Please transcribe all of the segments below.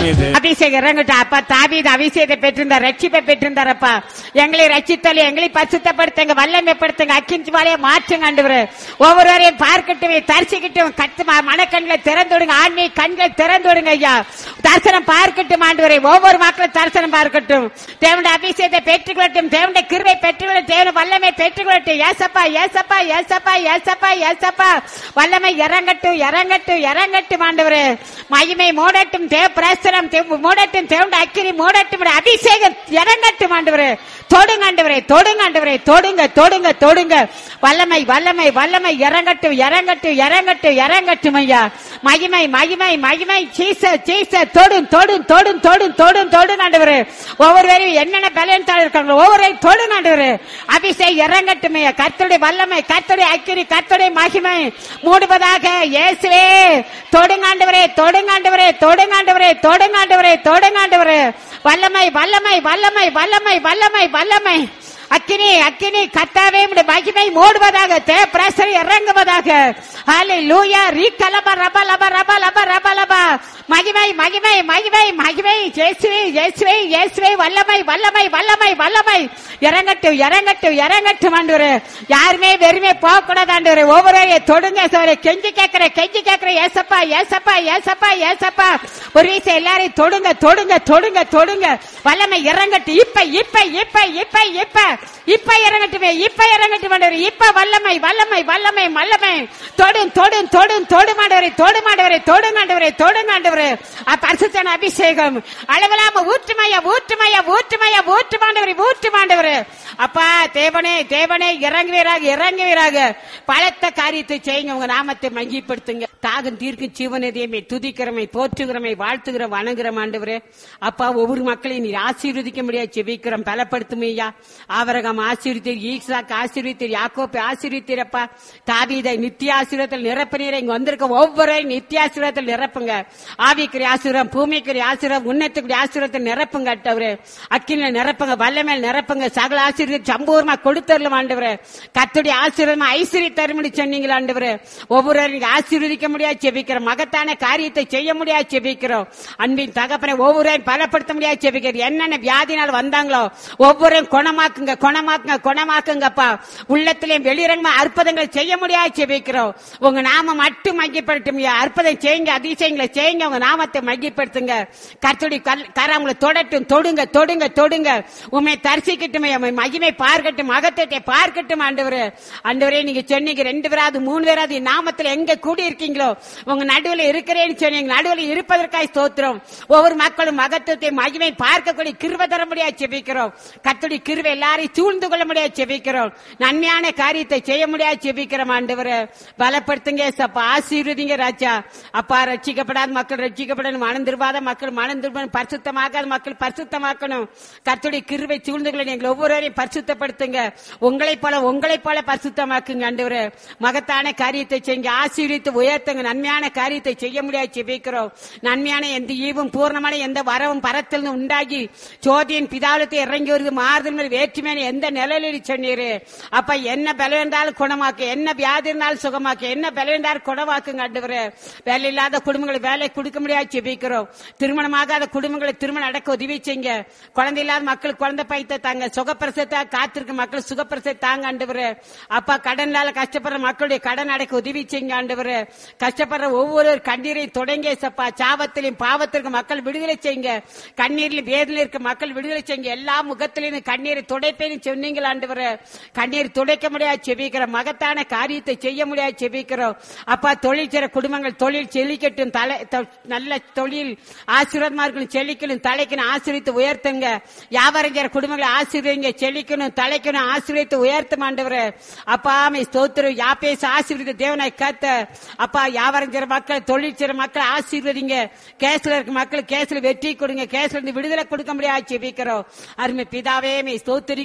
தாவீது அபிஷேகம் இறங்கட்டும் அப்பா தாவீது அபிஷேகத்தை பெற்றிருந்தார் ரட்சிப்பை பெற்றிருந்தாரப்பா எங்களை ரட்சித்தல் எங்களை பசுத்தப்படுத்துங்க வல்லமைப்படுத்துங்க அக்கிஞ்சி வாழைய மாற்றுங்க ஆண்டவரே ஒவ்வொருவரையும் பார்க்கட்டும் தரிசிக்கட்டும் கத்து ம- மனக்கண்களை திறந்து விடுங்க ஆன்மீக கண்களை திறந்து விடுங்க ஐயா தரிசனம் பார்க்கட்டும் ஆண்டவரே ஒவ்வொரு மக்களும் தரிசனம் பார்க்கட்டும் தேவனுடைய அபிஷேகத்தை பெற்றுக்கொள்ளட்டும் தேவனுடைய கிருவை பெற்றுக்கொள்ளட்டும் தேவனுடைய வல்லமை பெற்றுக்கொள்ளட்டும் ஏசப்பா ஏசப்பா ஏசப்பா ஏசப்பா ஏசப்பா வல்லமை இறங்கட்டும் இறங்கட்டும் இறங்கட்டும் ஆண்டவரே மகிமை மூடட்டும் தேவ பிரசனம் தேவ- மூடட்டும் தேவனுடைய அக்கினி மூடட்டும் அபிஷேகம் இறங்கட்டும் ஆண்டவரே தொடுங்க ஆண்டவரே தொடுங்க ஆண்டவரே தொடுங்க தொடுங்க தொடுங்க வல்லமை வல்லமை வல்லமை இறங்கட்டும் இறங்கட்டும் இறங்கட்டும் இறங்கட்டும் ஐயா மகிமை மகிமை மகிமை சீச சீச தொடும் தொடும் தொடும் தொடும் தொடும் தொடும் ஆண்டவரே ஒவ்வொருவரையும் என்னென்ன பலன்தாள் இருக்காங்களோ ஒவ்வொருவரையும் தொடும் ஆண்டவரே அபிஷேகம் இறங்கட்டும் ஐயா கர்த்தருடைய வல்லமை கர்த்தருடைய அக்கினி கர்த்தருடைய மகிமை மூடுவதாக இயேசுவே தொடுங்காண்டவரே தொடுங்காண்டவரே தொடுங்காண்டவரே தொடுங்காண்டவரே தொடுங்காண்டவரே வல்லமை வல்லமை வல்லமை வல்லமை வல்லமை வல்லமை அக்கினி அக்கினி கத்தாவே உம்முடைய மகிமை மூடுவதாக தே பிரசரி இறங்குவதாக ஹாலே லூயா ரீ கலப ரப லப ரப லப ரப லப மகிமை மகிமை மகிமை மகிமை ஜேசுவே ஜேசுவே இயேசுவே வல்லமை வல்லமை வல்லமை வல்லமை இறங்கட்டும் இறங்கட்டும் இறங்கட்டும் ஆண்டவரே யாருமே வெறுமே போக கூடாது ஆண்டவரே ஒவ்வொருவரையும் தொடுங்க சோரை கெஞ்சி கேட்கிற கெஞ்சி கேட்கிற ஏசப்பா ஏசப்பா ஏசப்பா ஏசப்பா ஒரு வீச எல்லாரையும் தொடுங்க தொடுங்க தொடுங்க தொடுங்க வல்லமை இறங்கட்டும் இப்ப இப்ப இப்ப இப்ப இப்ப இப்ப இறங்கட்டுமே இப்ப இறங்கட்டும் ஆண்டவரே இப்ப வல்லமை வல்லமை வல்லமை வல்லமை தொடும் தொடும் தொடும் தொடுமாண்டவரை தொடுமாண்டவரை தொடுங்காண்டவரை தொடுங்காண்டவரை பரிசுத்தன அபிஷேகம் அளவிலாம ஊற்றுமையா ஊற்றுமையா ஊற்றுமையா ஊற்றுமாண்டவரை ஊற்றுமாண்டவரை அப்பா தேவனே தேவனே இறங்குவீராக இறங்குவீராக பலத்த காரியத்தை செய்யுங்க உங்க நாமத்தை மகிப்படுத்துங்க தாகம் தீர்க்கும் ஜீவனதையுமே துதிக்கிறமை போற்றுகிறமை வாழ்த்துகிற வணங்குற ஆண்டவரே அப்பா ஒவ்வொரு மக்களையும் நீ ஆசீர்வதிக்க முடியாது செபிக்கிறோம் பலப்படுத்துமையா ஆவரகம் ஆசீர்வத்தீர் ஈசாக்கு ஆசீர்வத்தீர் யாக்கோப்பை ஆசீர்வத்தீரப்பா தாவீதை நித்திய ஆசீர்வத்தில் நிரப்பினீரை இங்க வந்திருக்க ஒவ்வொருவரையும் நித்திய ஆசீர்வத்தில் நிரப்புங்க ஆவிக்குரிய ஆசீர்வம் பூமிக்குரிய ஆசீர்வம் உன்னத்துக்குரிய ஆசீர்வத்தில் நிரப்புங்க அட்டவரே அக்கினில நிரப்புங்க வல்லமேல் நிரப்புங்க சகல ஆசீர்வதி சம்பூர்ணமா கொடுத்தரலும் ஆண்டவரே கத்துடைய ஆசீர்வாதமா ஐஸ்வர்ய தருமணி சொன்னீங்களா ஆண்டவரே ஒவ்வொருவரையும் நீங்க ஆசீர்வதிக்க முடியாது செபிக்கிறோம் மகத்தான காரியத்தை செய்ய முடியாது செபிக்கிறோம் அன்பின் தகப்பனை ஒவ்வொருவரையும் பலப்படுத்த முடியாது செபிக்கிறோம் என்னென்ன வியாதினால் வந்தாங்களோ ஒவ்வொருவரையும் குணமாக்குங்க குணமாக்குங்க குணமாக்குங்கப்பா உள்ளத்திலேயும் வெளிரங்கமா அற்புதங்கள் செய்ய முடியாது செபிக்கிறோம் உங்க நாம மட்டும் மகிப்படுத்தும் அற்புதம் செய்யுங்க அதிசயங்களை செய்யுங்க உங்க நாமத்தை மகிப்படுத்துங்க கர்த்தடி கரங்களை தொடட்டும் தொடுங்க தொடுங்க தொடுங்க உண்மை தரிசிக்கட்டும் உம்மை மகிமை பார்க்கட்டும் மகத்தத்தை பார்க்கட்டும் ஆண்டவரே ஆண்டவரே நீங்க சொன்னீங்க ரெண்டு பேராது மூணு பேராது என் நாமத்துல எங்க கூடி இருக்கீங்களோ உங்க நடுவுல இருக்கிறேன்னு சொன்னீங்க நடுவுல இருப்பதற்காய் ஸ்தோத்திரம் ஒவ்வொரு மக்களும் மகத்துவத்தை மகிமை பார்க்கக்கூடிய கிருப தர முடியாது செபிக்கிறோம் கத்துடி கிருப எல்லாரையும் சூழ்ந்து கொள்ள முடியாது செபிக்கிறோம் நன்மையான காரியத்தை செய்ய முடியாது செபிக்கிறோம் ஆண்டவரே பலப்படுத்துங்க சப்பா ஆசீர்வதிங்க ராஜா அப்பா ரட்சிக்கப்படாத மக்கள் ரட்சிக்கப்படணும் மனம் திரும்பாத மக்கள் மனம் திரும்பணும் பரிசுத்தமாகாத மக்கள் பரிசுத்தமாக்கணும் கத்துடைய கிருவை சூழ்ந்துகளை நீங்கள் ஒவ்வொருவரையும் பரிசுத்தப்படுத்துங்க உங்களை போல உங்களை போல பரிசுத்தமாக்குங்க ஆண்டவரே மகத்தான காரியத்தை செய்யுங்க ஆசீர்வித்து உயர்த்துங்க நன்மையான காரியத்தை செய்ய முடியாது செபிக்கிறோம் நன்மையான எந்த ஈவும் பூர்ணமான எந்த வரவும் பரத்தில் உண்டாகி சோதியின் பிதாவலத்தை இறங்கி வருது மாறுதல் மேல் வேற்றுமையான எந்த நிலையில் சொன்னீரு அப்ப என்ன பலம் இருந்தாலும் குணமாக்கு என்ன வியாதி இருந்தாலும் சுகமாக்கு என்ன பலம் இருந்தாலும் குணமாக்குங்க ஆண்டவரே வேலை இல்லாத குடும்பங்களுக்கு வேலை கொடுக்க முடியாது செபிக்கிறோம் திருமணமாகாத குடும்பங்களை திருமணம் அடக்க உதவி செய்யுங்க குழந்தை இல்லாத மக்கள் குழந்தை பைத்த தாங்க சுகப்பிரசத்தை காத்திருக்க மக்கள் சுகப்பிரசத்தை தாங்க ஆண்டவரே அப்பா கடனால கஷ்டப்படுற மக்களுடைய கடன் அடைக்க உதவி செய்யுங்க ஆண்டவரே கஷ்டப்படுற ஒவ்வொரு கண்ணீரை தொடங்கிய சப்பா சாபத்திலையும் பாவத்திற்கு மக்கள் விடுதலை செய்யுங்க கண்ணீரில் வேதனையில் இருக்க மக்கள் விடுதலை செய்யுங்க எல்லா முகத்திலையும் கண்ணீரை துடைப்பேன்னு சொன்னீங்களா ஆண்டவரே கண்ணீர் துடைக்க முடியாது செபிக்கிறோம் மகத்தான காரியத்தை செய்ய முடியாது செபிக்கிறோம் அப்பா தொழில் செய்ற குடும்பங்கள் தொழில் செழிக்கட்டும் தலை தொ- நல்ல தொழில் ஆசீர்வாதமா இருக்கணும் செழிக்கணும் தலைக்கணும் ஆசீர்வித்து உயர்த்துங்க வியாபாரம் செய்ற குடும்பங்களை ஆசீர்வதிங்க செழிக்கணும் தலைக்கணும் ஆசீர்வித்து உயர்த்தும் ஆண்டவரே அப்பா மே ஸ்தோத்திரம் யாப்பேச ஆசீர்வதித்த தேவனாய் காத்த அப்பா வியாபாரம் செய்ற மக்கள் தொழில் செய்ற மக்கள் ஆசீர்வதிங்க கேஸ்ல இருக்க மக்கள் கேஸ்ல வெற்றி கொடுங்க கேஸ்ல இருந்து விடுதலை கொடுக்க முடியாது செபிக்கிறோம் அருமை பிதாவே மே ஸ்தோத்திரிக்கிறோம்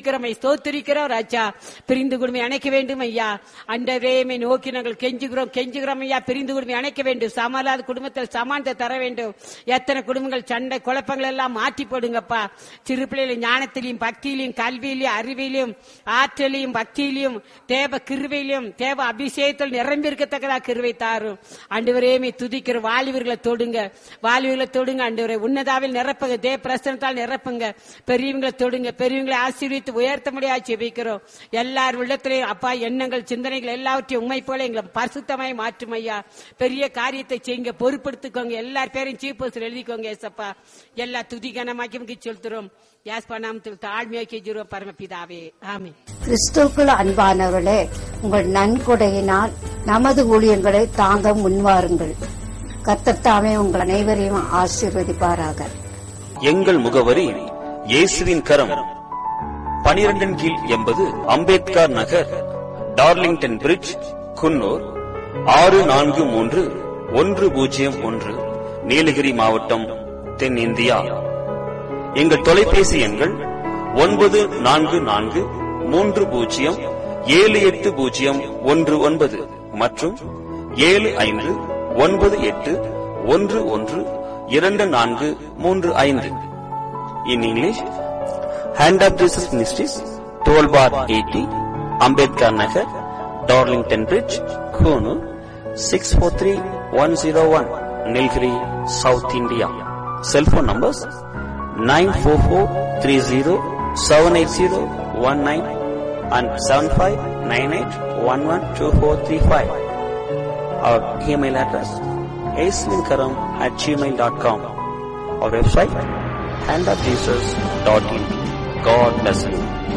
துதிக்கிறோம் ஸ்தோத்திரிக்கிறோம் ராஜா பிரிந்து குடும்பம் அணைக்க வேண்டும் ஐயா அண்டரேமை நோக்கி நாங்கள் கெஞ்சுகிறோம் கெஞ்சுகிறோம் ஐயா பிரிந்து குடும்பம் அணைக்க வேண்டும் சமாளாத குடும்பத்தில் சமானத்தை தர வேண்டும் எத்தனை குடும்பங்கள் சண்டை குழப்பங்கள் எல்லாம் மாற்றி போடுங்கப்பா சிறு பிள்ளைகள் ஞானத்திலையும் பக்தியிலையும் கல்வியிலையும் அறிவிலையும் ஆற்றலையும் பக்தியிலையும் தேவ கிருவையிலும் தேவ அபிஷேகத்தில் நிரம்பி இருக்கத்தக்கதா கிருவை தாரும் ஆண்டவரேமே துதிக்கிற வாலிபர்களை தொடுங்க வாலிபர்களை தொடுங்க ஆண்டவரே உன்னதாவில் நிரப்புங்க தேவ பிரசனத்தால் நிரப்புங்க பெரியவங்களை தொடுங்க பெரியவங்களை ஆசீர்வித்து உயர்த்த முடியாது ஜெபிக்கிறோம் எல்லார் உள்ளத்திலையும் அப்பா எண்ணங்கள் சிந்தனைகள் எல்லாவற்றையும் உண்மை போல எங்களை பரிசுத்தமாய் மாற்றும் ஐயா பெரிய காரியத்தை செய்யுங்க பொறுப்படுத்திக்கோங்க எல்லார் பேரையும் சீஃப் போஸ்டர் எழுதிக்கோங்க ஏசப்பா எல்லா துதி கனமாக்கி செலுத்துறோம் யாஸ் பண்ணாமத்தில் தாழ்மையாக்கி ஜீரோ பரமபிதாவே ஆமே கிறிஸ்துவுக்குள் அன்பானவர்களே உங்கள் நன்கொடையினால் நமது ஊழியங்களை தாங்க முன்வாருங்கள் கத்தத்தாமே உங்கள் அனைவரையும் ஆசீர்வதிப்பாராக எங்கள் முகவரி இயேசுவின் கரம் பனிரெண்டின் கீழ் எண்பது அம்பேத்கர் நகர் டார்லிங்டன் பிரிட்ஜ் குன்னூர் ஆறு நான்கு மூன்று ஒன்று பூஜ்ஜியம் ஒன்று நீலகிரி மாவட்டம் தென்னிந்தியா எங்கள் தொலைபேசி எண்கள் ஒன்பது நான்கு நான்கு மூன்று பூஜ்ஜியம் ஏழு எட்டு பூஜ்ஜியம் ஒன்று ஒன்பது மற்றும் ஏழு ஐந்து ஒன்பது எட்டு ஒன்று ஒன்று இரண்டு நான்கு மூன்று ஐந்து in English hand of Jesus ministries twelve bar eighty Ambedkar Nagar Darlington bridge Coonoor six four three one zero one Nilgiri south India cellphone numbers nine four four three zero seven eight zero one nine and seven five nine eight one one two four three five our email address aislinkaram at gmail.com our website handofjesus.in god bless you